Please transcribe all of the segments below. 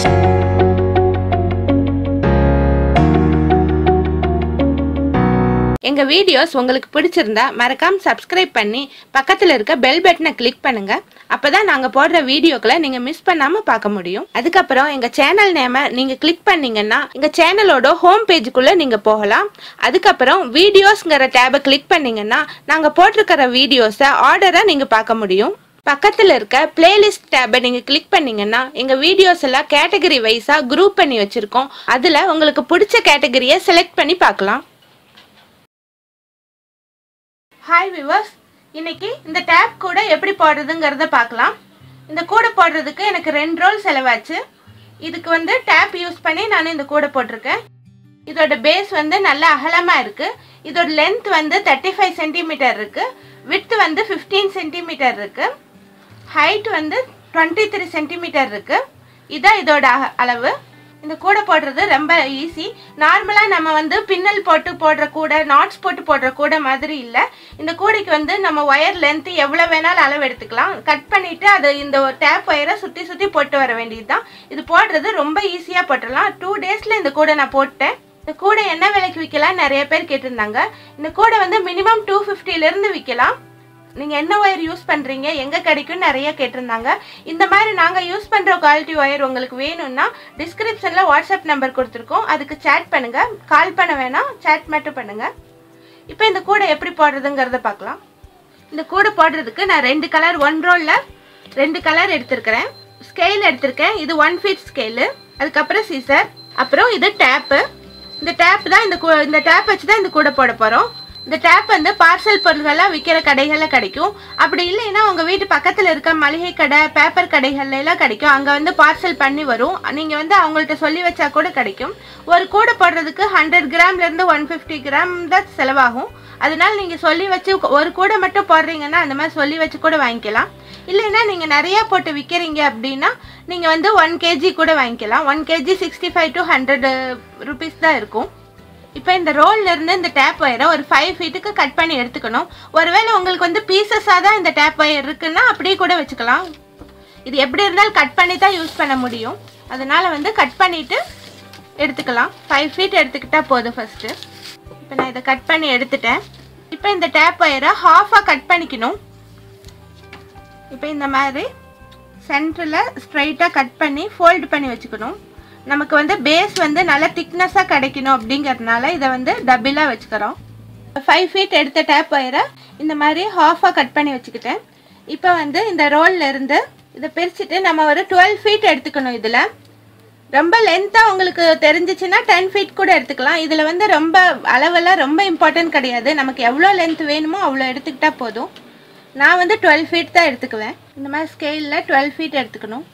எங்கள் வீடியோஸ் உங்களுக்கு பிடிச்சிருந்தா மறக்காம சப்ஸ்கிரைப் பண்ணி பக்கத்தில் இருக்க பெல் பட்டனை கிளிக் பண்ணுங்க அப்பதான் நாங்கள் போடுற வீடியோக்களை நீங்கள் மிஸ் பண்ணாமல் பார்க்க முடியும் அதுக்கப்புறம் எங்கள் சேனல் நேமை நீங்கள் கிளிக் பண்ணீங்கன்னா எங்கள் சேனலோட ஹோம் பேஜுக்குள்ளே நீங்கள் போகலாம் அதுக்கப்புறம் வீடியோஸ்ங்கிற டேபை கிளிக் பண்ணீங்கன்னா நாங்கள் போட்டிருக்கிற வீடியோஸை ஆர்டரை நீங்கள் பார்க்க முடியும் பக்கத்தில் இருக்க பிளேலிஸ்ட் டேபை நீங்கள் கிளிக் பண்ணீங்கன்னா எங்கள் வீடியோஸ் எல்லாம் கேட்டகரி வைஸாக குரூப் பண்ணி வச்சுருக்கோம் அதில் உங்களுக்கு பிடிச்ச கேட்டகரியை செலக்ட் பண்ணி பார்க்கலாம் ஹாய் விவர்ஸ் இன்னைக்கு இந்த டேப் கூட எப்படி போடுறதுங்கிறத பார்க்கலாம் இந்த கூடை போடுறதுக்கு எனக்கு ரெண்டு ரோல் செலவாச்சு இதுக்கு வந்து டேப் யூஸ் பண்ணி நான் இந்த கூடை போட்டிருக்கேன் இதோட பேஸ் வந்து நல்ல அகலமாக இருக்குது இதோட லென்த் வந்து தேர்ட்டி ஃபைவ் சென்டிமீட்டர் இருக்குது விட்த் வந்து ஃபிஃப்டீன் சென்டிமீட்டர் இருக்குது ஹைட் வந்து டுவெண்ட்டி த்ரீ சென்டிமீட்டர் இருக்குது இதான் இதோட அக- அளவு இந்த கூடை போடுறது ரொம்ப ஈஸி நார்மலாக நம்ம வந்து பின்னல் போட்டு போடுற கூடை நாட்ஸ் போட்டு போடுற கூடை மாதிரி இல்லை இந்த கூடைக்கு வந்து நம்ம ஒயர் லென்த் எவ்வளோ வேணாலும் அளவு எடுத்துக்கலாம் கட் பண்ணிவிட்டு அதை இந்த டேப் ஒயரை சுற்றி சுற்றி போட்டு வர வேண்டியது தான் இது போடுறது ரொம்ப ஈஸியாக போட்டுடலாம் டூ டேஸில் இந்த கூடை நான் போட்டேன் இந்த கூடை என்ன விலைக்கு விற்கலாம் நிறைய பேர் கேட்டிருந்தாங்க இந்த கூடை வந்து மினிமம் டூ இருந்து விற்கலாம் நீங்கள் என்ன ஒயர் யூஸ் பண்ணுறீங்க எங்கே கிடைக்கும்னு நிறைய கேட்டிருந்தாங்க இந்த மாதிரி நாங்கள் யூஸ் பண்ணுற குவாலிட்டி ஒயர் உங்களுக்கு வேணும்னா டிஸ்கிரிப்ஷனில் வாட்ஸ்அப் நம்பர் கொடுத்துருக்கோம் அதுக்கு சேட் பண்ணுங்கள் கால் பண்ண வேணாம் சேட் மட்டும் பண்ணுங்கள் இப்போ இந்த கூடை எப்படி போடுறதுங்கிறத பார்க்கலாம் இந்த கூடை போடுறதுக்கு நான் ரெண்டு கலர் ஒன் ரோலில் ரெண்டு கலர் எடுத்திருக்கிறேன் ஸ்கேல் எடுத்திருக்கேன் இது ஒன் ஃபீட் ஸ்கேலு அதுக்கப்புறம் சீசர் அப்புறம் இது டேப்பு இந்த டேப் தான் இந்த கூ- இந்த டேப் வச்சு தான் இந்த கூடை போட போகிறோம் இந்த டேப் வந்து பார்சல் பொருள்கள்லாம் விற்கிற கடைகளில் கிடைக்கும் அப்படி இல்லைன்னா உங்கள் வீட்டு பக்கத்தில் இருக்க மளிகை கடை பேப்பர் கடைகள்ல எல்லாம் கிடைக்கும் அங்கே வந்து பார்சல் பண்ணி வரும் நீங்கள் வந்து அவங்கள்ட்ட சொல்லி வச்சா கூட கிடைக்கும் ஒரு கூடை போடுறதுக்கு ஹண்ட்ரட் கிராம்லேருந்து ஒன் ஃபிஃப்டி கிராம் தான் செலவாகும் அதனால நீங்கள் சொல்லி வச்சு ஒரு கூடை மட்டும் போடுறீங்கன்னா அந்த மாதிரி சொல்லி வச்சு கூட வாங்கிக்கலாம் இல்லைன்னா நீங்கள் நிறையா போட்டு விற்கிறீங்க அப்படின்னா நீங்கள் வந்து ஒன் கேஜி கூட வாங்கிக்கலாம் one KG sixty five to hundred rupees தான் இருக்கும் இப்போ இந்த ரோல்ல இருந்து இந்த டேப் ஒயரை ஒரு ஃபைவ் ஃபீட்டுக்கு கட் பண்ணி எடுத்துக்கணும் ஒருவேளை உங்களுக்கு வந்து பீசஸாக தான் இந்த டேப் ஒயர் இருக்குன்னா அப்படியே கூட வச்சுக்கலாம் இது எப்படி இருந்தாலும் கட் பண்ணி தான் யூஸ் பண்ண முடியும் அதனால வந்து கட் பண்ணிட்டு எடுத்துக்கலாம் ஃபைவ் ஃபீட் எடுத்துக்கிட்டா போதும் ஃபர்ஸ்ட் இப்போ நான் இதை கட் பண்ணி எடுத்துட்டேன் இப்போ இந்த டேப் ஒயரை ஹாஃபாக கட் பண்ணிக்கணும் இப்போ இந்த மாதிரி சென்டரில் ஸ்ட்ரைட்டாக கட் பண்ணி ஃபோல்டு பண்ணி வச்சுக்கணும் நமக்கு வந்து பேஸ் வந்து நல்ல திக்னஸாக கிடைக்கணும் அப்படிங்கறதுனால இதை வந்து டபிளாக வச்சுக்கிறோம் ஃபைவ் ஃபீட் எடுத்த டேப் ஒயரை இந்த மாதிரி ஹாஃபாக கட் பண்ணி வச்சுக்கிட்டேன் இப்போ வந்து இந்த ரோல்ல இருந்து இதை பிரிச்சுட்டு நம்ம ஒரு டுவெல் ஃபீட் எடுத்துக்கணும் இதில் ரொம்ப லென்த்தாக உங்களுக்கு தெரிஞ்சிச்சுன்னா டென் ஃபீட் கூட எடுத்துக்கலாம் இதில் வந்து ரொம்ப அளவெல்லாம் ரொம்ப இம்பார்ட்டன்ட் கிடையாது நமக்கு எவ்வளோ லென்த் வேணுமோ அவ்வளோ எடுத்துக்கிட்டா போதும் நான் வந்து டுவெல் ஃபீட் தான் எடுத்துக்குவேன் இந்த மாதிரி ஸ்கேலில் டுவெல் ஃபீட் எடுத்துக்கணும்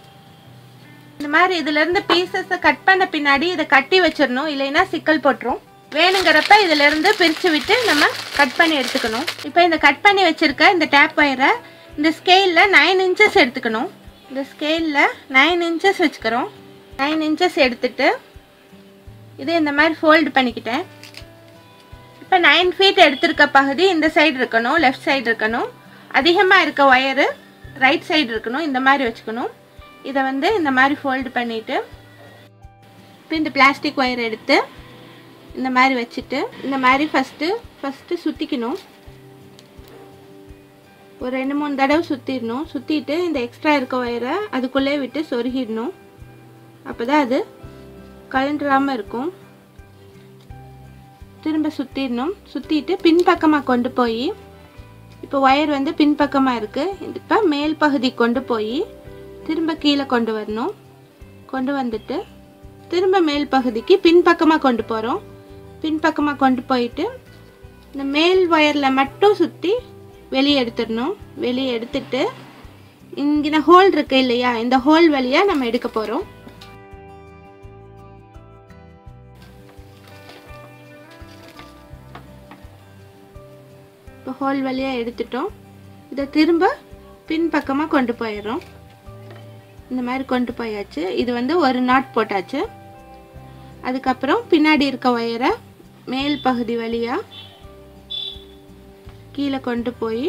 இந்த மாதிரி இதுலேருந்து பீசஸை கட் பண்ண பின்னாடி இதை கட்டி வச்சிடணும் இல்லைன்னா சிக்கல் போட்டுரும் வேணுங்கிறப்ப இதிலேருந்து பிரித்து விட்டு நம்ம கட் பண்ணி எடுத்துக்கணும் இப்போ இந்த கட் பண்ணி வச்சுருக்க இந்த டேப் ஒயரை இந்த ஸ்கேலில் நைன் இன்ச்சஸ் எடுத்துக்கணும் இந்த ஸ்கேலில் நைன் இன்ச்சஸ் வச்சுக்கிறோம் நைன் இன்ச்சஸ் எடுத்துட்டு இது இந்த மாதிரி ஃபோல்டு பண்ணிக்கிட்டேன் இப்போ நைன் ஃபீட் எடுத்திருக்க பகுதி இந்த சைடு இருக்கணும் லெஃப்ட் சைடு இருக்கணும் அதிகமாக இருக்க ஒயரு ரைட் சைடு இருக்கணும் இந்த மாதிரி வச்சுக்கணும் இதை வந்து இந்த மாதிரி ஃபோல்டு பண்ணிவிட்டு இப்போ இந்த பிளாஸ்டிக் ஒயர் எடுத்து இந்த மாதிரி வச்சுட்டு இந்த மாதிரி ஃபஸ்ட்டு ஃபஸ்ட்டு சுற்றிக்கணும் ஒரு ரெண்டு மூணு தடவை சுற்றிடணும் சுற்றிட்டு இந்த எக்ஸ்ட்ரா இருக்க ஒயரை அதுக்குள்ளே விட்டு சொருகிடணும் அப்போ தான் அது கலண்டுறாமல் இருக்கும் திரும்ப சுற்றிடணும் சுற்றிட்டு பின்பக்கமாக கொண்டு போய் இப்போ ஒயர் வந்து பின்பக்கமாக இருக்குது இப்போ மேல் பகுதி கொண்டு போய் திரும்ப கீழே கொண்டு வரணும் கொண்டு வந்துட்டு திரும்ப மேல் பகுதிக்கு பின்பக்கமாக கொண்டு போகிறோம் பின்பக்கமாக கொண்டு போயிட்டு இந்த மேல் ஒயரில் மட்டும் சுற்றி வெளியே எடுத்துடணும் வெளியே எடுத்துட்டு இங்கே ஹோல் இருக்கு இல்லையா இந்த ஹோல் வழியாக நம்ம எடுக்க போகிறோம் இப்போ ஹோல் வழியாக எடுத்துட்டோம் இதை திரும்ப பின்பக்கமாக கொண்டு போயிடுறோம் இந்த மாதிரி கொண்டு போயாச்சு இது வந்து ஒரு நாட் போட்டாச்சு அதுக்கப்புறம் பின்னாடி இருக்க ஒயரை மேல் பகுதி வழியாக கீழே கொண்டு போய்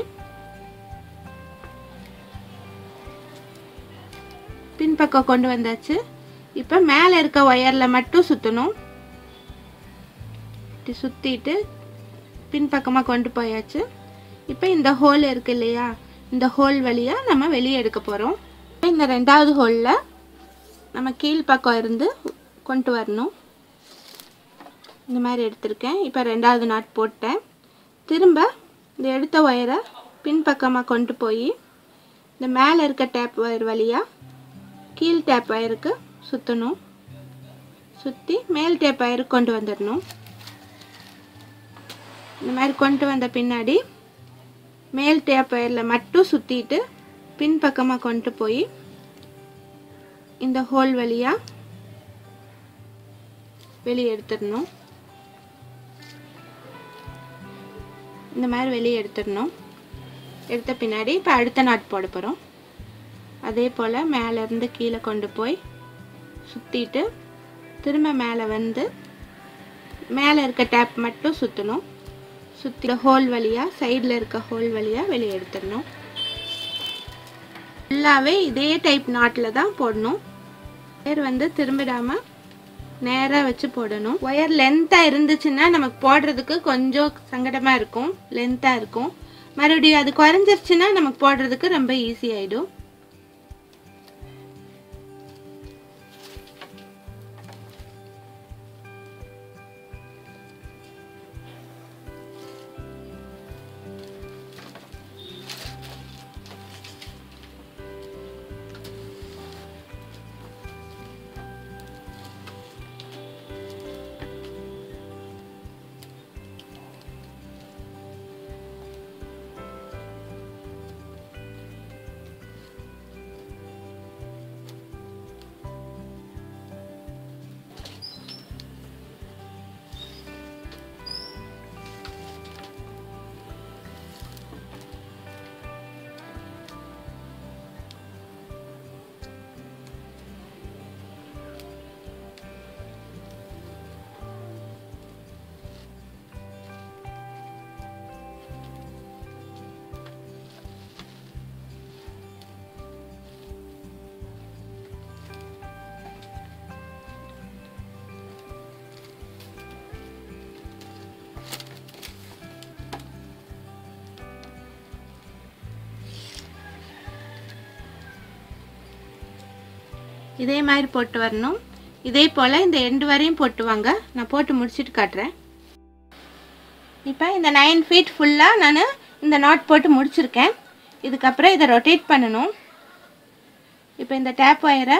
பின்பக்கம் கொண்டு வந்தாச்சு இப்போ மேலே இருக்க ஒயரில் மட்டும் சுற்றணும் இப்படி சுற்றிட்டு பின்பக்கமாக கொண்டு போயாச்சு இப்போ இந்த ஹோல் இருக்கு இல்லையா இந்த ஹோல் வழியாக நம்ம வெளியே எடுக்க போகிறோம் இந்த ரெண்டாவது ஹோலில் நம்ம கீழ்ப்பக்கம் இருந்து கொண்டு வரணும் இந்த மாதிரி எடுத்திருக்கேன் இப்போ ரெண்டாவது நாட் போட்டேன் திரும்ப இந்த எடுத்த ஒயரை பின்பக்கமாக கொண்டு போய் இந்த மேலே இருக்க டேப் ஒயர் வழியாக கீழ் டேப் ஒயருக்கு சுற்றணும் சுற்றி மேல் டேப் ஒயருக்கு கொண்டு வந்துடணும் இந்த மாதிரி கொண்டு வந்த பின்னாடி மேல் டேப் ஒயரில் மட்டும் சுற்றிட்டு பின்பக்கமாக கொண்டு போய் இந்த ஹோல் வழியாக வெளியே எடுத்துடணும் இந்த மாதிரி வெளியே எடுத்துடணும் எடுத்த பின்னாடி இப்போ அடுத்த நாட் போட போகிறோம் அதே போல் மேலேருந்து கீழே கொண்டு போய் சுற்றிட்டு திரும்ப மேலே வந்து மேலே இருக்க டேப் மட்டும் சுற்றணும் சுற்றி ஹோல் வழியாக சைடில் இருக்க ஹோல் வழியாக வெளியே எடுத்துடணும் ஃபுல்லாகவே இதே டைப் நாட்டில் தான் போடணும் ஒயர் வந்து திரும்பிடாமல் நேராக வச்சு போடணும் ஒயர் லென்த்தாக இருந்துச்சுன்னா நமக்கு போடுறதுக்கு கொஞ்சம் சங்கடமாக இருக்கும் லென்த்தாக இருக்கும் மறுபடியும் அது குறைஞ்சிருச்சுன்னா நமக்கு போடுறதுக்கு ரொம்ப ஈஸி ஆகிடும் இதே மாதிரி போட்டு வரணும் இதே போல் இந்த எண்டு வரையும் போட்டு வாங்க நான் போட்டு முடிச்சுட்டு காட்டுறேன் இப்போ இந்த நைன் ஃபீட் ஃபுல்லாக நான் இந்த நாட் போட்டு முடிச்சிருக்கேன் இதுக்கப்புறம் இதை ரொட்டேட் பண்ணணும் இப்போ இந்த டேப் ஒயரை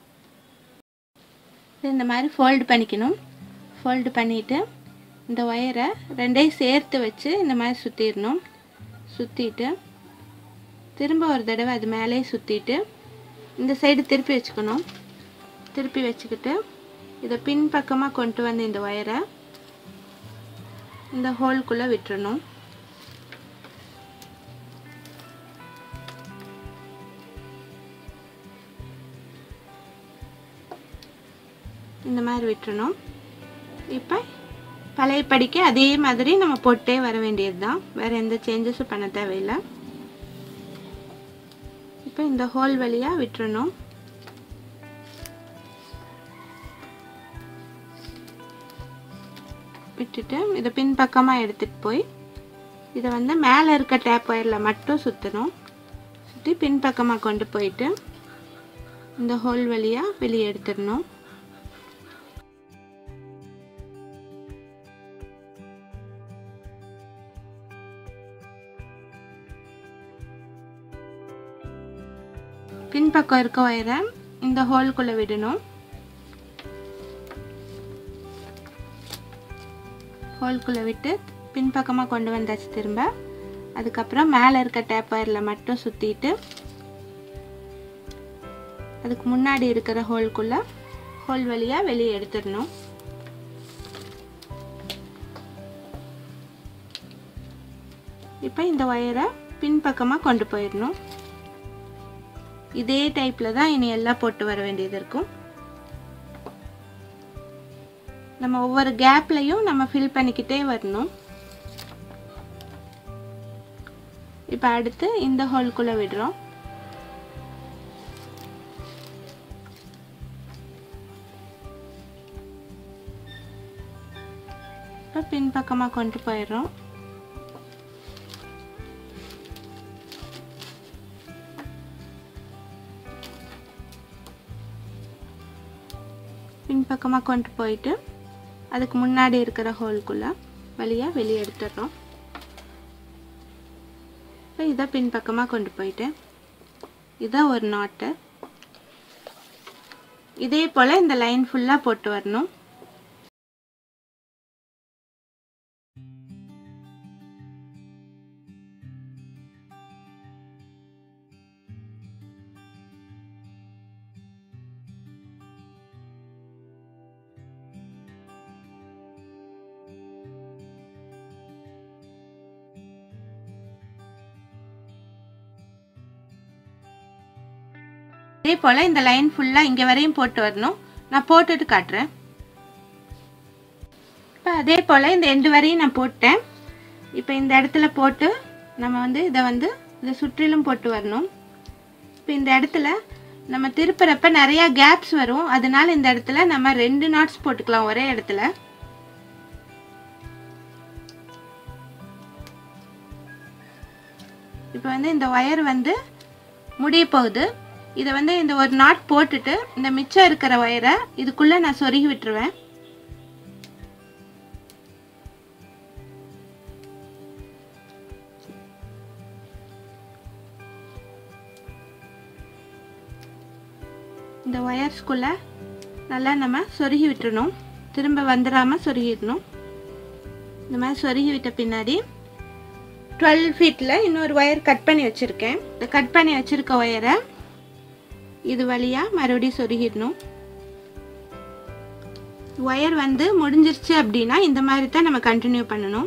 இந்த மாதிரி ஃபோல்டு பண்ணிக்கணும் ஃபோல்டு பண்ணிவிட்டு இந்த ஒயரை ரெண்டையும் சேர்த்து வச்சு இந்த மாதிரி சுற்றிடணும் சுற்றிட்டு திரும்ப ஒரு தடவை அது மேலேயே சுற்றிட்டு இந்த சைடு திருப்பி வச்சுக்கணும் திருப்பி வச்சுக்கிட்டு இதை பின்பக்கமாக கொண்டு வந்து இந்த ஒயரை இந்த ஹோல்குள்ளே விட்டுறணும் இந்த மாதிரி விட்டுறணும் இப்போ பழைய படிக்க அதே மாதிரி நம்ம போட்டே வர வேண்டியது தான் வேறு எந்த சேஞ்சஸும் பண்ண தேவையில்லை இப்போ இந்த ஹோல் வழியாக விட்டுறணும் விட்டுட்டு இதை பின்பக்கமாக எடுத்துகிட்டு போய் இதை வந்து மேலே இருக்க டேப் ஒயரில் மட்டும் சுற்றணும் சுற்றி பின்பக்கமாக கொண்டு போயிட்டு இந்த ஹோல் வழியாக வெளியே எடுத்துடணும் பின்பக்கம் இருக்க ஒயரை இந்த ஹோல்குள்ளே விடணும் ஹோல்குள்ளே விட்டு பின்பக்கமாக கொண்டு வந்தாச்சு திரும்ப அதுக்கப்புறம் மேலே இருக்க டேப் ஒயரில் மட்டும் சுற்றிட்டு அதுக்கு முன்னாடி இருக்கிற ஹோல்குள்ளே ஹோல் வழியாக வெளியே எடுத்துடணும் இப்போ இந்த ஒயரை பின்பக்கமாக கொண்டு போயிடணும் இதே டைப்பில் தான் இனி எல்லாம் போட்டு வர வேண்டியது இருக்கும் நம்ம ஒவ்வொரு கேப்லையும் நம்ம ஃபில் பண்ணிக்கிட்டே வரணும் இப்போ அடுத்து இந்த ஹோல்குள்ளே விடுறோம் இப்போ பின்பக்கமாக கொண்டு போயிடுறோம் பின்பக்கமாக கொண்டு போயிட்டு அதுக்கு முன்னாடி இருக்கிற ஹோல்குள்ளே வழியாக வெளியே எடுத்துடுறோம் இப்போ இதை பின்பக்கமாக கொண்டு போயிட்டேன் இதான் ஒரு நாட்டு இதே போல் இந்த லைன் ஃபுல்லாக போட்டு வரணும் இதே போல் இந்த லைன் ஃபுல்லாக இங்கே வரையும் போட்டு வரணும் நான் போட்டுட்டு காட்டுறேன் இப்போ அதே போல் இந்த எண்டு வரையும் நான் போட்டேன் இப்போ இந்த இடத்துல போட்டு நம்ம வந்து இதை வந்து இதை சுற்றிலும் போட்டு வரணும் இப்போ இந்த இடத்துல நம்ம திருப்புறப்ப நிறையா கேப்ஸ் வரும் அதனால இந்த இடத்துல நம்ம ரெண்டு நாட்ஸ் போட்டுக்கலாம் ஒரே இடத்துல இப்போ வந்து இந்த ஒயர் வந்து முடிய போகுது இதை வந்து இந்த ஒரு நாட் போட்டுட்டு இந்த மிச்சம் இருக்கிற ஒயரை இதுக்குள்ளே நான் சொருகி விட்டுருவேன் இந்த ஒயர்ஸ்குள்ளே நல்லா நம்ம சொருகி விட்டுறணும் திரும்ப வந்துடாமல் சொருகிடணும் இந்த மாதிரி சொருகி விட்ட பின்னாடி டுவெல் ஃபீட்டில் இன்னொரு ஒயர் கட் பண்ணி வச்சுருக்கேன் இந்த கட் பண்ணி வச்சுருக்க ஒயரை இது வழியாக மறுபடியும் சொருகிடணும் ஒயர் வந்து முடிஞ்சிருச்சு அப்படின்னா இந்த மாதிரி தான் நம்ம கண்டினியூ பண்ணணும்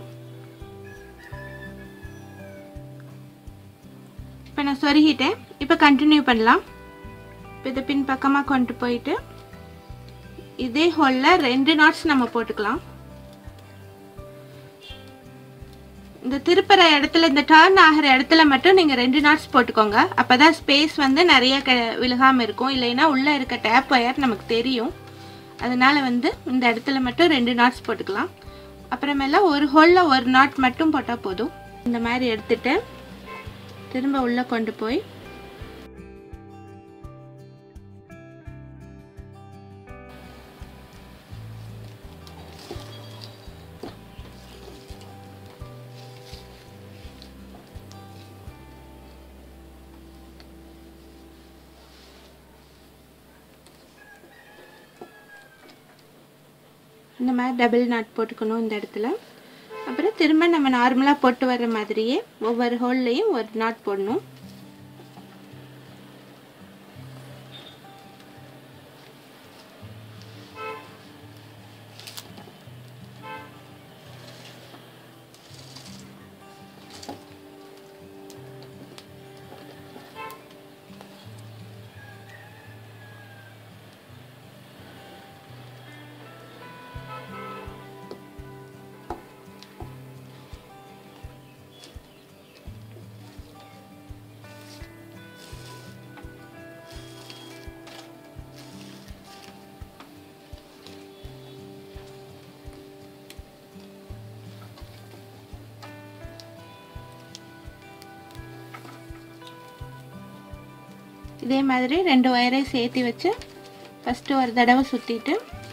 இப்போ நான் சொருகிட்டேன் இப்போ கண்டினியூ பண்ணலாம் இப்போ இதை பின் பக்கமாக கொண்டு போயிட்டு இதே ஹோலில் ரெண்டு நாட்ஸ் நம்ம போட்டுக்கலாம் இந்த திருப்புற இடத்துல இந்த டர்ன் ஆகிற இடத்துல மட்டும் நீங்கள் ரெண்டு நாட்ஸ் போட்டுக்கோங்க அப்போ தான் ஸ்பேஸ் வந்து நிறைய க விழுகாமல் இருக்கும் இல்லைன்னா உள்ளே இருக்க டேப் ஒயர் நமக்கு தெரியும் அதனால வந்து இந்த இடத்துல மட்டும் ரெண்டு நாட்ஸ் போட்டுக்கலாம் அப்புறமேல ஒரு ஹோலில் ஒரு நாட் மட்டும் போட்டால் போதும் இந்த மாதிரி எடுத்துட்டு திரும்ப உள்ளே கொண்டு போய் இந்த மாதிரி டபுள் நாட் போட்டுக்கணும் இந்த இடத்துல அப்புறம் திரும்ப நம்ம நார்மலாக போட்டு வர்ற மாதிரியே ஒவ்வொரு ஹோல்லையும் ஒரு நாட் போடணும் இதே மாதிரி ரெண்டு ஒயரை சேர்த்து வச்சு ஃபஸ்ட்டு ஒரு தடவை சுற்றிட்டு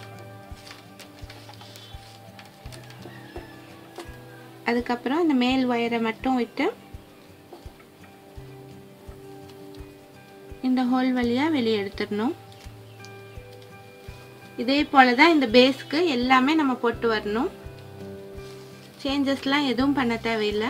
அதுக்கப்புறம் இந்த மேல் ஒயரை மட்டும் விட்டு இந்த ஹோல் வழியாக வெளியே எடுத்துடணும் இதே போல தான் இந்த பேஸ்க்கு எல்லாமே நம்ம போட்டு வரணும் சேஞ்சஸ்லாம் எதுவும் பண்ண தேவையில்லை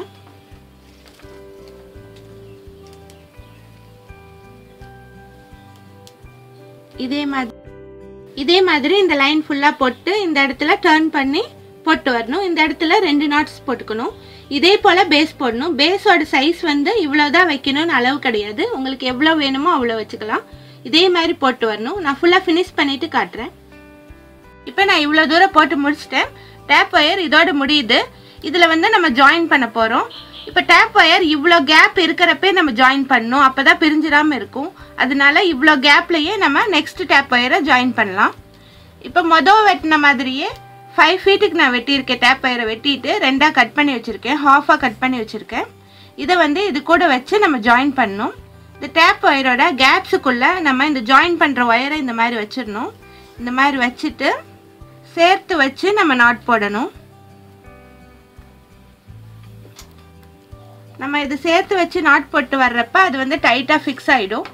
இதே மாதிரி இதே மாதிரி இந்த லைன் ஃபுல்லாக போட்டு இந்த இடத்துல டர்ன் பண்ணி போட்டு வரணும் இந்த இடத்துல ரெண்டு நாட்ஸ் போட்டுக்கணும் இதே போல் பேஸ் போடணும் பேஸோட சைஸ் வந்து இவ்வளோ தான் வைக்கணும்னு அளவு கிடையாது உங்களுக்கு எவ்வளோ வேணுமோ அவ்வளோ வச்சுக்கலாம் இதே மாதிரி போட்டு வரணும் நான் ஃபுல்லாக ஃபினிஷ் பண்ணிட்டு காட்டுறேன் இப்போ நான் இவ்வளோ தூரம் போட்டு முடிச்சிட்டேன் டேப் ஒயர் இதோட முடியுது இதில் வந்து நம்ம ஜாயின் பண்ண போகிறோம் இப்போ டேப் ஒயர் இவ்வளோ கேப் இருக்கிறப்பே நம்ம ஜாயின் பண்ணணும் அப்போ தான் பிரிஞ்சிடாமல் இருக்கும் அதனால இவ்வளோ கேப்லேயே நம்ம நெக்ஸ்ட் டேப் ஒயரை ஜாயின் பண்ணலாம் இப்போ மொதல் வெட்டின மாதிரியே ஃபைவ் ஃபீட்டுக்கு நான் வெட்டியிருக்கேன் டேப் ஒயரை வெட்டிட்டு ரெண்டாக கட் பண்ணி வச்சுருக்கேன் ஹாஃபாக கட் பண்ணி வச்சுருக்கேன் இதை வந்து இது கூட வச்சு நம்ம ஜாயின் பண்ணணும் இந்த டேப் ஒயரோட கேப்ஸுக்குள்ளே நம்ம இந்த ஜாயின் பண்ணுற ஒயரை இந்த மாதிரி வச்சிடணும் இந்த மாதிரி வச்சுட்டு சேர்த்து வச்சு நம்ம நாட் போடணும் நம்ம இது சேர்த்து வச்சு நாட் போட்டு வர்றப்ப அது வந்து டைட்டாக ஃபிக்ஸ் ஆகிடும்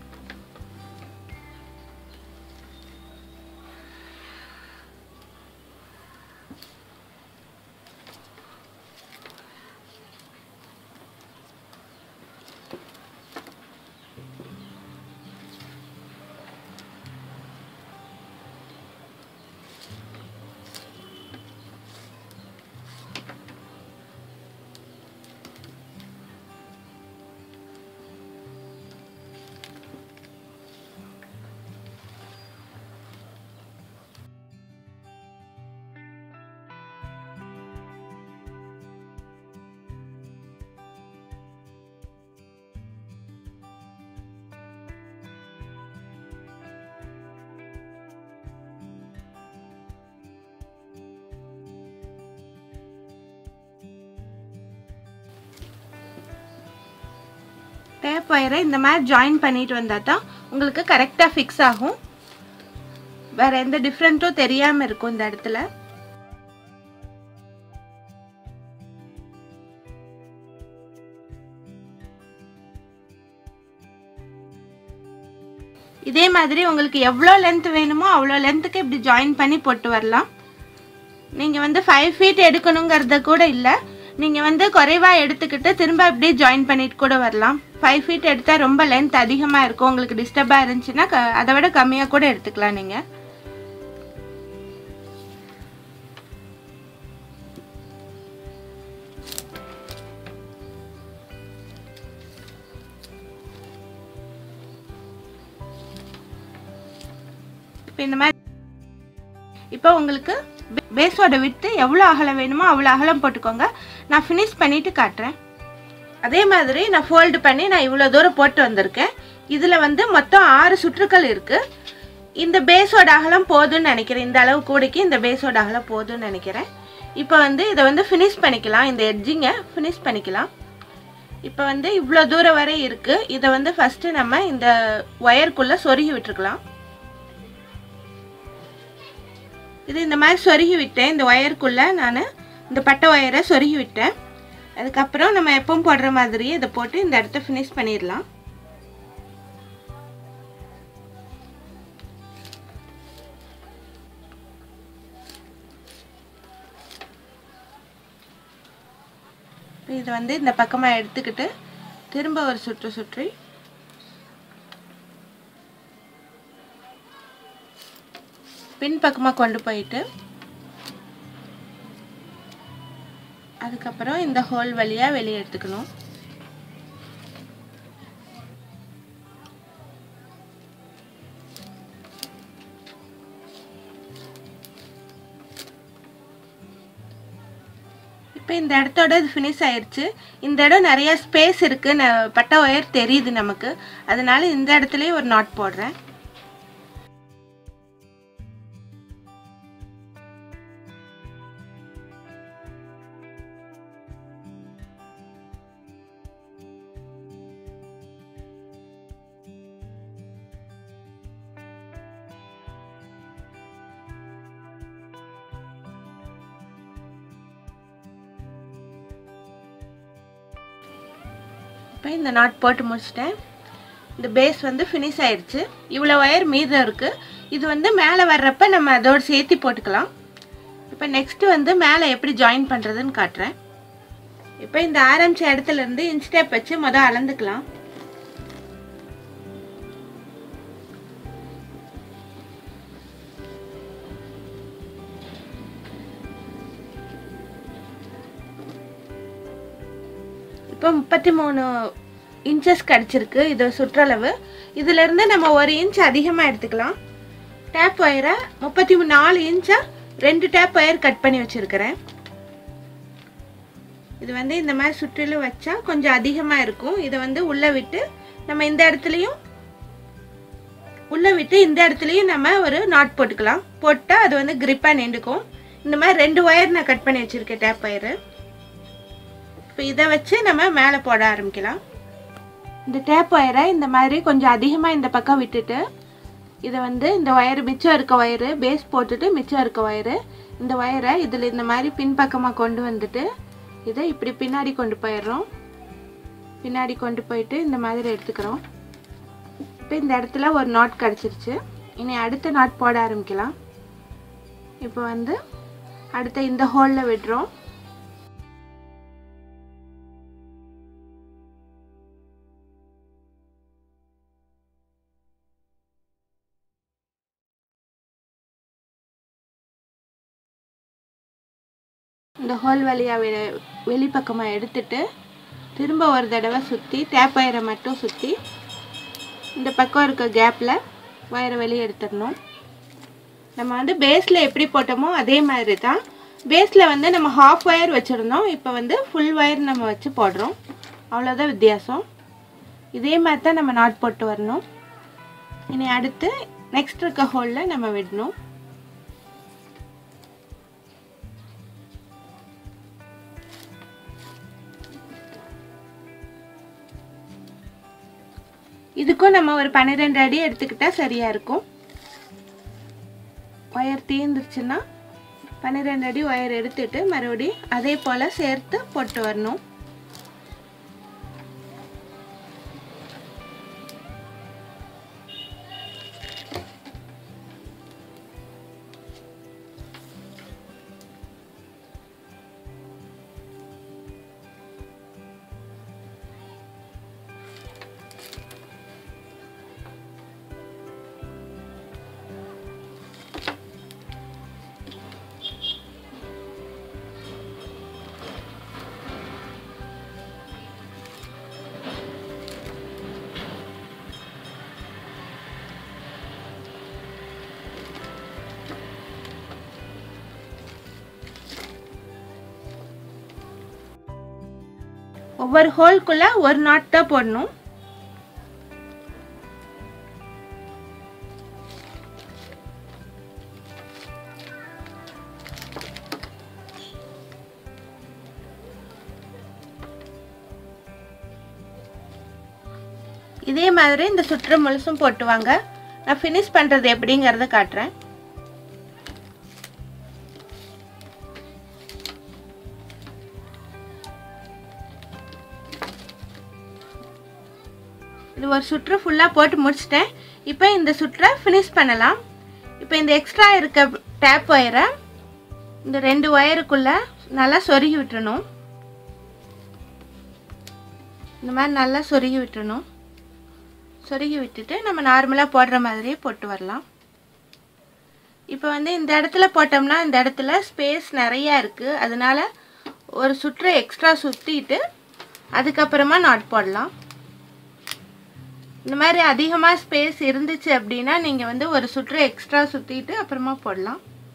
டேப் ஒயரை இந்த மாதிரி ஜாயின் பண்ணிட்டு வந்தால் தான் உங்களுக்கு கரெக்டாக ஃபிக்ஸ் ஆகும் வேற எந்த டிஃப்ரெண்ட்டும் தெரியாமல் இருக்கும் இந்த இடத்துல இதே மாதிரி உங்களுக்கு எவ்வளோ லென்த் வேணுமோ அவ்வளோ லென்த்துக்கு இப்படி ஜாயின் பண்ணி போட்டு வரலாம் நீங்கள் வந்து ஃபைவ் ஃபீட் எடுக்கணுங்கிறத கூட இல்லை நீங்கள் வந்து குறைவாக எடுத்துக்கிட்டு திரும்ப அப்படியே ஜாயின் பண்ணிட்டு கூட வரலாம் ஃபைவ் ஃபீட் எடுத்தால் ரொம்ப லென்த் அதிகமாக இருக்கும் உங்களுக்கு டிஸ்டர்பாக இருந்துச்சுன்னா க அதை விட கம்மியாக கூட எடுத்துக்கலாம் நீங்கள் இப்போ இந்த மாதிரி இப்போ உங்களுக்கு பேஸோட விட்டு எவ்வளோ அகலம் வேணுமோ அவ்வளோ அகலம் போட்டுக்கோங்க நான் ஃபினிஷ் பண்ணிட்டு காட்டுறேன் அதே மாதிரி நான் ஃபோல்டு பண்ணி நான் இவ்வளோ தூரம் போட்டு வந்திருக்கேன் இதில் வந்து மொத்தம் ஆறு சுற்றுக்கள் இருக்குது இந்த பேஸோட அகலம் போதும்னு நினைக்கிறேன் இந்த அளவு கூடைக்கு இந்த பேஸோட அகலம் போதும்னு நினைக்கிறேன் இப்போ வந்து இதை வந்து ஃபினிஷ் பண்ணிக்கலாம் இந்த எட்ஜிங்கை ஃபினிஷ் பண்ணிக்கலாம் இப்போ வந்து இவ்வளோ தூரம் வரை இருக்குது இதை வந்து ஃபஸ்ட்டு நம்ம இந்த ஒயருக்குள்ளே சொருகி விட்டுருக்கலாம் இது இந்த மாதிரி சொருகி விட்டேன் இந்த ஒயருக்குள்ளே நான் இந்த பட்டை ஒயரை சொருகி விட்டேன் அதுக்கப்புறம் நம்ம எப்பவும் போடுற மாதிரியே இதை போட்டு இந்த இடத்த ஃபினிஷ் பண்ணிடலாம் இது வந்து இந்த பக்கமாக எடுத்துக்கிட்டு திரும்ப ஒரு சுற்று சுற்றி பின்பக்கமாக கொண்டு போயிட்டு அதுக்கப்புறம் இந்த ஹோல் வழியாக வெளியே எடுத்துக்கணும் இப்போ இந்த இடத்தோட இது ஃபினிஷ் ஆயிடுச்சு இந்த இடம் நிறைய ஸ்பேஸ் இருக்குது ந பட்டை ஒயர் தெரியுது நமக்கு அதனால இந்த இடத்துலயே ஒரு நாட் போடுறேன் இப்போ இந்த நாட் போட்டு முடிச்சிட்டேன் இந்த பேஸ் வந்து ஃபினிஷ் ஆயிடுச்சு இவ்வளோ ஒயர் மீதம் இருக்குது இது வந்து மேலே வர்றப்ப நம்ம அதோடு சேர்த்து போட்டுக்கலாம் இப்போ நெக்ஸ்ட்டு வந்து மேலே எப்படி ஜாயின் பண்ணுறதுன்னு காட்டுறேன் இப்போ இந்த ஆரம்பிச்ச இடத்துல இருந்து இன்ச் டேப் வச்சு மொதல் அளந்துக்கலாம் இப்போ முப்பத்தி மூணு இன்ச்சஸ் கிடச்சிருக்கு இது சுற்றளவு இதிலேருந்து நம்ம ஒரு இன்ச் அதிகமாக எடுத்துக்கலாம் டேப் ஒயரை முப்பத்தி நாலு இன்ச்சாக ரெண்டு டேப் ஒயர் கட் பண்ணி வச்சுருக்கிறேன் இது வந்து இந்த மாதிரி சுற்றிலும் வச்சா கொஞ்சம் அதிகமாக இருக்கும் இதை வந்து உள்ளே விட்டு நம்ம இந்த இடத்துலையும் உள்ளே விட்டு இந்த இடத்துலையும் நம்ம ஒரு நாட் போட்டுக்கலாம் போட்டால் அது வந்து கிரிப்பாக நின்றுக்கும் இந்த மாதிரி ரெண்டு ஒயர் நான் கட் பண்ணி வச்சுருக்கேன் டேப் ஒயரு இப்போ இதை வச்சு நம்ம மேலே போட ஆரம்பிக்கலாம் இந்த டேப் ஒயரை இந்த மாதிரி கொஞ்சம் அதிகமாக இந்த பக்கம் விட்டுட்டு இதை வந்து இந்த ஒயரு மிச்சம் இருக்க ஒயரு பேஸ் போட்டுட்டு மிச்சம் இருக்க ஒயரு இந்த ஒயரை இதில் இந்த மாதிரி பின்பக்கமாக கொண்டு வந்துட்டு இதை இப்படி பின்னாடி கொண்டு போயிடுறோம் பின்னாடி கொண்டு போயிட்டு இந்த மாதிரி எடுத்துக்கிறோம் இப்போ இந்த இடத்துல ஒரு நாட் கிடச்சிருச்சு இனி அடுத்த நாட் போட ஆரம்பிக்கலாம் இப்போ வந்து அடுத்த இந்த ஹோலில் விடுறோம் இந்த ஹோல் வழியாக வெ வெளிப்பக்கமாக எடுத்துட்டு திரும்ப ஒரு தடவை சுற்றி டேப் ஒயரை மட்டும் சுற்றி இந்த பக்கம் இருக்க கேப்பில் ஒயரை வெளியே எடுத்துடணும் நம்ம வந்து பேஸில் எப்படி போட்டோமோ அதே மாதிரி தான் பேஸில் வந்து நம்ம ஹாஃப் ஒயர் வச்சுருந்தோம் இப்போ வந்து ஃபுல் ஒயர் நம்ம வச்சு போடுறோம் அவ்வளோதான் வித்தியாசம் இதே மாதிரி தான் நம்ம நாட் போட்டு வரணும் இனி அடுத்து நெக்ஸ்ட் இருக்க ஹோலில் நம்ம விடணும் இதுக்கும் நம்ம ஒரு பன்னிரெண்டு அடி எடுத்துக்கிட்டா சரியா இருக்கும் ஒயர் தீர்ந்துருச்சுன்னா பன்னிரெண்டு அடி ஒயர் எடுத்துட்டு மறுபடியும் அதே போல் சேர்த்து போட்டு வரணும் ஒவ்வொரு ஹோல்குள்ள ஒரு நாட் தான் போடணும் இதே மாதிரி இந்த சுற்று முழுசும் போட்டு வாங்க நான் ஃபினிஷ் பண்ணுறது எப்படிங்கிறத காட்டுறேன் இது ஒரு சுற்று ஃபுல்லாக போட்டு முடிச்சிட்டேன் இப்போ இந்த சுற்றை ஃபினிஷ் பண்ணலாம் இப்போ இந்த எக்ஸ்ட்ரா இருக்க டேப் ஒயரை இந்த ரெண்டு ஒயருக்குள்ளே நல்லா சொருகி விட்டுறணும் இந்த மாதிரி நல்லா சொருகி விட்டுறணும் சொருகி விட்டுட்டு நம்ம நார்மலாக போடுற மாதிரியே போட்டு வரலாம் இப்போ வந்து இந்த இடத்துல போட்டோம்னா இந்த இடத்துல ஸ்பேஸ் நிறையா இருக்குது அதனால ஒரு சுற்று எக்ஸ்ட்ரா சுற்றிட்டு அதுக்கப்புறமா நாட் போடலாம் இந்த மாதிரி அதிகமாக ஸ்பேஸ் இருந்துச்சு அப்படின்னா நீங்கள் வந்து ஒரு சுற்று எக்ஸ்ட்ரா சுற்றிட்டு அப்புறமா போடலாம்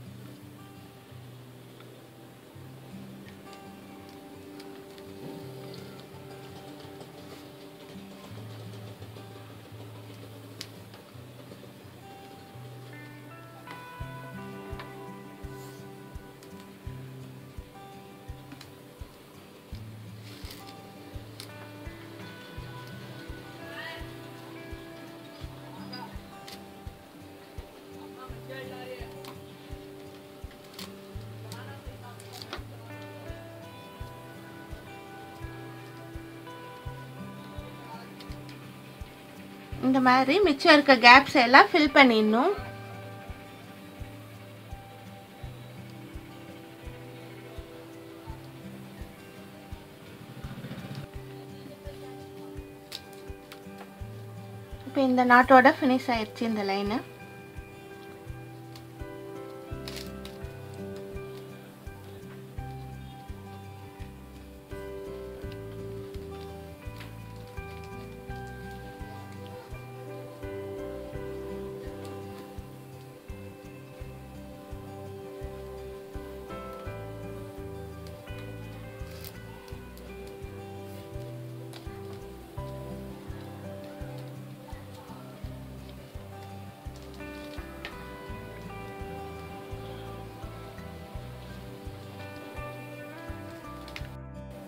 இந்த மாதிரி மிச்சம் இருக்க கேப்ஸ் எல்லாம் ஃபில் பண்ணிடணும் இப்போ இந்த நாட்டோட ஃபினிஷ் ஆயிடுச்சு இந்த லைனு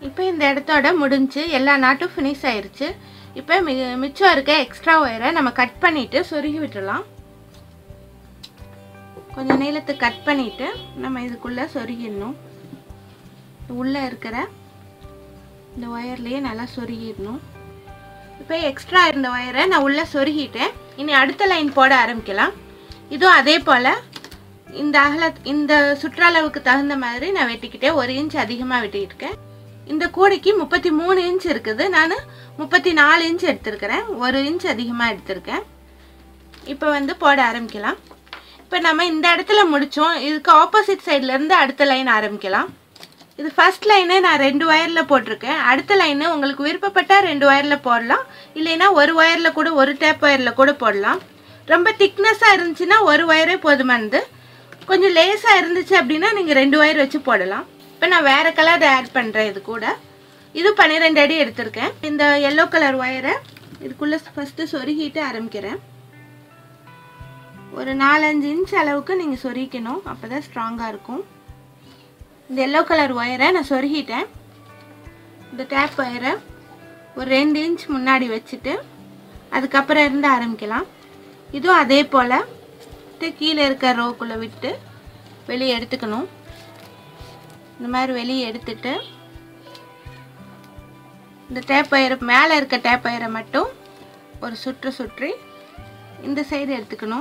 இப்போ இந்த இடத்தோட முடிஞ்சு எல்லா நாட்டும் ஃபினிஷ் ஆயிருச்சு இப்போ மி மிச்சம் இருக்க எக்ஸ்ட்ரா ஒயரை நம்ம கட் பண்ணிவிட்டு சொருகி விட்டுடலாம் கொஞ்சம் நீளத்தை கட் பண்ணிவிட்டு நம்ம இதுக்குள்ளே சொருகிடணும் உள்ளே இருக்கிற இந்த ஒயர்லேயே நல்லா சொருகிடணும் இப்போ எக்ஸ்ட்ரா இருந்த ஒயரை நான் உள்ளே சொருகிட்டேன் இனி அடுத்த லைன் போட ஆரம்பிக்கலாம் இதுவும் அதே போல் இந்த அகல இந்த சுற்றளவுக்கு தகுந்த மாதிரி நான் வெட்டிக்கிட்டேன் ஒரு இன்ச் அதிகமாக வெட்டியிருக்கேன் இந்த கூடைக்கு முப்பத்தி மூணு இன்ச் இருக்குது நான் முப்பத்தி நாலு இன்ச் எடுத்திருக்கிறேன் ஒரு இன்ச் அதிகமாக எடுத்திருக்கேன் இப்போ வந்து போட ஆரம்பிக்கலாம் இப்போ நம்ம இந்த இடத்துல முடித்தோம் இதுக்கு ஆப்போசிட் சைட்லேருந்து அடுத்த லைன் ஆரம்பிக்கலாம் இது ஃபர்ஸ்ட் லைனு நான் ரெண்டு ஒயரில் போட்டிருக்கேன் அடுத்த லைனு உங்களுக்கு விருப்பப்பட்டால் ரெண்டு ஒயரில் போடலாம் இல்லைன்னா ஒரு ஒயரில் கூட ஒரு டேப் ஒயரில் கூட போடலாம் ரொம்ப திக்னஸாக இருந்துச்சுன்னா ஒரு ஒயரே போதுமானது கொஞ்சம் லேஸாக இருந்துச்சு அப்படின்னா நீங்கள் ரெண்டு ஒயர் வச்சு போடலாம் இப்போ நான் வேறு கலர் ஆட் பண்ணுறேன் இது கூட இது பன்னிரெண்டு அடி எடுத்திருக்கேன் இந்த எல்லோ கலர் ஒயரை இதுக்குள்ளே ஃபஸ்ட்டு சொருகிட்டு ஆரம்பிக்கிறேன் ஒரு நாலஞ்சு இன்ச் அளவுக்கு நீங்கள் சொருகிக்கணும் அப்போ தான் ஸ்ட்ராங்காக இருக்கும் இந்த எல்லோ கலர் ஒயரை நான் சொருகிட்டேன் இந்த டேப் ஒயரை ஒரு ரெண்டு இன்ச் முன்னாடி வச்சுட்டு அதுக்கப்புறம் இருந்து ஆரம்பிக்கலாம் இதுவும் அதே போல் கீழே இருக்க ரோக்குள்ளே விட்டு வெளியே எடுத்துக்கணும் இந்த மாதிரி வெளியே எடுத்துட்டு இந்த டேப் ஒயரை மேலே இருக்க டேப் ஒயரை மட்டும் ஒரு சுற்று சுற்றி இந்த சைடு எடுத்துக்கணும்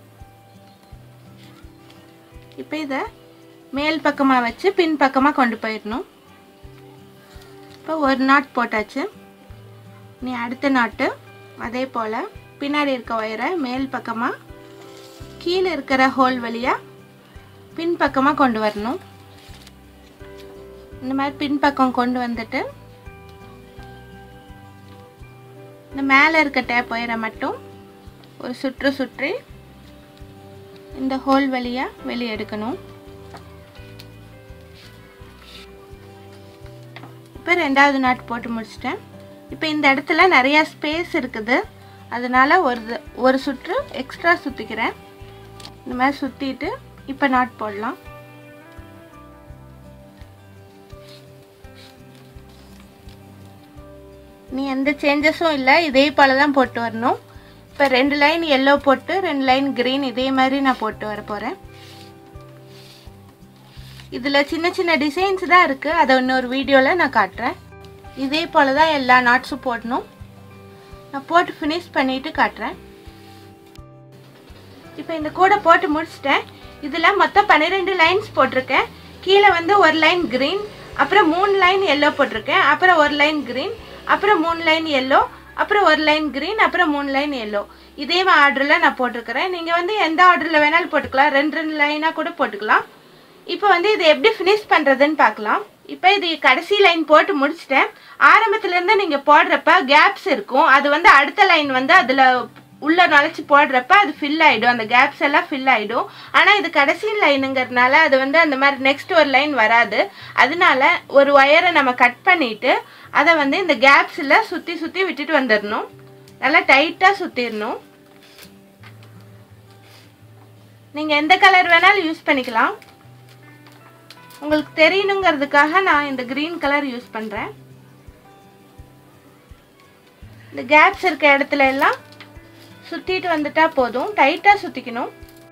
இப்போ இதை மேல் பக்கமாக வச்சு பின் பக்கமாக கொண்டு போயிடணும் இப்போ ஒரு நாட் போட்டாச்சு நீ அடுத்த நாட்டு அதே போல் பின்னாடி இருக்க ஒயரை மேல் பக்கமாக கீழே இருக்கிற ஹோல் வழியாக பின் பக்கமாக கொண்டு வரணும் இந்த மாதிரி பின் பக்கம் கொண்டு வந்துட்டு இந்த மேலே இருக்க டேப் ஒயரை மட்டும் ஒரு சுற்று சுற்றி இந்த ஹோல் வழியாக வெளியே எடுக்கணும் இப்போ ரெண்டாவது நாட் போட்டு முடிச்சிட்டேன் இப்போ இந்த இடத்துல நிறையா ஸ்பேஸ் இருக்குது அதனால ஒரு த- ஒரு சுற்று எக்ஸ்ட்ரா சுற்றிக்கிறேன் இந்த மாதிரி சுற்றிட்டு இப்போ நாட் போடலாம் நீ எந்த சேஞ்சஸும் இல்லை இதே போல் தான் போட்டு வரணும் இப்போ ரெண்டு லைன் எல்லோ போட்டு ரெண்டு லைன் க்ரீன் இதே மாதிரி நான் போட்டு வர போகிறேன் இதில் சின்ன சின்ன டிசைன்ஸ் தான் இருக்குது அதை இன்னொரு வீடியோவில் நான் காட்டுறேன் இதே போல் தான் எல்லா நாட்ஸும் போடணும் நான் போட்டு ஃபினிஷ் பண்ணிவிட்டு காட்டுறேன் இப்போ இந்த கூடை போட்டு முடிச்சிட்டேன் இதில் மொத்தம் பன்னிரெண்டு லைன்ஸ் போட்டிருக்கேன் கீழே வந்து ஒரு லைன் க்ரீன் அப்புறம் மூணு லைன் எல்லோ போட்டிருக்கேன் அப்புறம் ஒரு லைன் க்ரீன் அப்புறம் மூணு லைன் எல்லோ அப்புறம் ஒரு லைன் க்ரீன் அப்புறம் மூணு லைன் எல்லோ இதே ஆர்டரில் நான் போட்டிருக்கிறேன் நீங்கள் வந்து எந்த ஆர்டரில் வேணாலும் போட்டுக்கலாம் ரெண்டு ரெண்டு லைனாக கூட போட்டுக்கலாம் இப்போ வந்து இதை எப்படி ஃபினிஷ் பண்ணுறதுன்னு பார்க்கலாம் இப்போ இது கடைசி லைன் போட்டு முடிச்சிட்டேன் ஆரம்பத்துலேருந்து நீங்கள் போடுறப்ப கேப்ஸ் இருக்கும் அது வந்து அடுத்த லைன் வந்து அதில் உள்ள நுழைச்சி போடுறப்ப அது ஃபில் ஆகிடும் அந்த கேப்ஸ் எல்லாம் ஃபில் ஆகிடும் ஆனால் இது கடைசி லைனுங்கிறதுனால அது வந்து அந்த மாதிரி நெக்ஸ்ட் ஒரு லைன் வராது அதனால ஒரு ஒயரை நம்ம கட் பண்ணிட்டு அதை வந்து இந்த கேப்ஸில் சுற்றி சுற்றி விட்டுட்டு வந்துடணும் நல்லா டைட்டாக சுற்றிடணும் நீங்கள் எந்த கலர் வேணாலும் யூஸ் பண்ணிக்கலாம் உங்களுக்கு தெரியணுங்கிறதுக்காக நான் இந்த க்ரீன் கலர் யூஸ் பண்ணுறேன் இந்த கேப்ஸ் இருக்க இடத்துல எல்லாம் சுற்றிட்டு வந்துட்டா போதும் டைட்டாக சுற்றிக்கணும்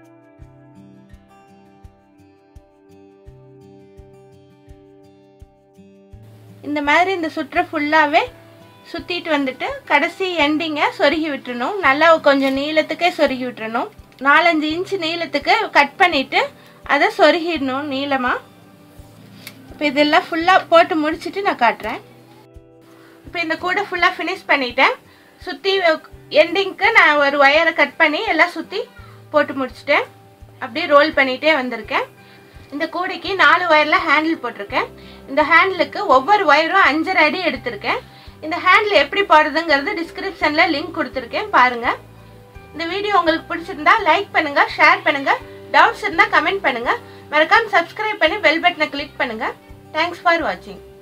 இந்த மாதிரி இந்த சுற்றை ஃபுல்லாகவே சுற்றிட்டு வந்துட்டு கடைசி எண்டிங்கை சொருகி விட்டுறணும் நல்லா கொஞ்சம் நீளத்துக்கே சொருகி விட்டுறணும் நாலஞ்சு இன்ச்சு நீளத்துக்கு கட் பண்ணிவிட்டு அதை சொருகிடணும் நீளமாக இப்போ இதெல்லாம் ஃபுல்லாக போட்டு முடிச்சுட்டு நான் காட்டுறேன் இப்போ இந்த கூடை ஃபுல்லாக ஃபினிஷ் பண்ணிட்டேன் சுற்றி எண்டிங்க்கு நான் ஒரு ஒயரை கட் பண்ணி எல்லாம் சுற்றி போட்டு முடிச்சிட்டேன் அப்படியே ரோல் பண்ணிகிட்டே வந்திருக்கேன் இந்த கூடைக்கு நாலு ஒயரில் ஹேண்டில் போட்டிருக்கேன் இந்த ஹேண்டிலுக்கு ஒவ்வொரு ஒயரும் அஞ்சரை அடி எடுத்திருக்கேன் இந்த ஹேண்டில் எப்படி போடுறதுங்கிறது டிஸ்கிரிப்ஷனில் லிங்க் கொடுத்துருக்கேன் பாருங்கள் இந்த வீடியோ உங்களுக்கு பிடிச்சிருந்தா லைக் பண்ணுங்கள் ஷேர் பண்ணுங்கள் டவுட்ஸ் இருந்தால் கமெண்ட் பண்ணுங்கள் மறக்காம சப்ஸ்கிரைப் பண்ணி பெல் பட்டனை கிளிக் பண்ணுங்கள் தேங்க்ஸ் ஃபார் வாட்சிங்